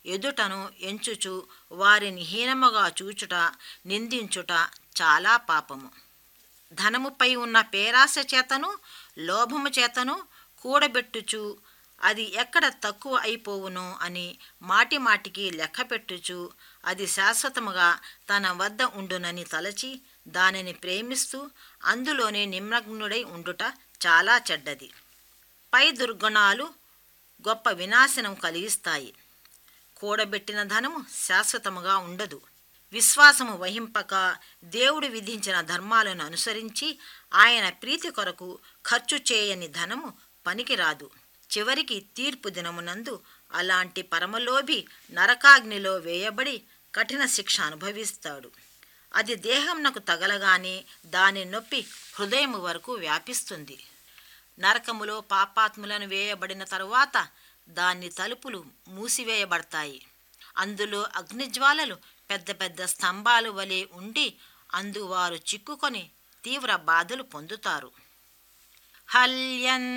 ఎదుటను ఎంచుచు వారిని హీనముగా చూచుట నిందించుట చాలా పాపము ధనముపై ఉన్న పేరాశ చేతను లోభము చేతను కూడబెట్టుచు అది ఎక్కడ తక్కువ అయిపోవును అని మాటి మాటికి లెక్క పెట్టుచు అది శాశ్వతముగా తన వద్ద ఉండునని తలచి దానిని ప్రేమిస్తూ అందులోనే నిమగ్నుడై ఉండుట చాలా చెడ్డది పై దుర్గుణాలు గొప్ప వినాశనం కలిగిస్తాయి కూడబెట్టిన ధనము శాశ్వతముగా ఉండదు విశ్వాసము వహింపక దేవుడు విధించిన ధర్మాలను అనుసరించి ఆయన ప్రీతి కొరకు ఖర్చు చేయని ధనము పనికిరాదు చివరికి తీర్పు దినమునందు అలాంటి పరమలోభి నరకాగ్నిలో వేయబడి కఠిన శిక్ష అనుభవిస్తాడు అది దేహంనకు తగలగానే దాని నొప్పి హృదయము వరకు వ్యాపిస్తుంది నరకములో పాపాత్ములను వేయబడిన తరువాత దాని తలుపులు మూసివేయబడతాయి అందులో అగ్నిజ్వాలలు పెద్ద పెద్ద స్తంభాలు వలె ఉండి అందు వారు చిక్కుకొని తీవ్ర బాధలు పొందుతారు హల్యన్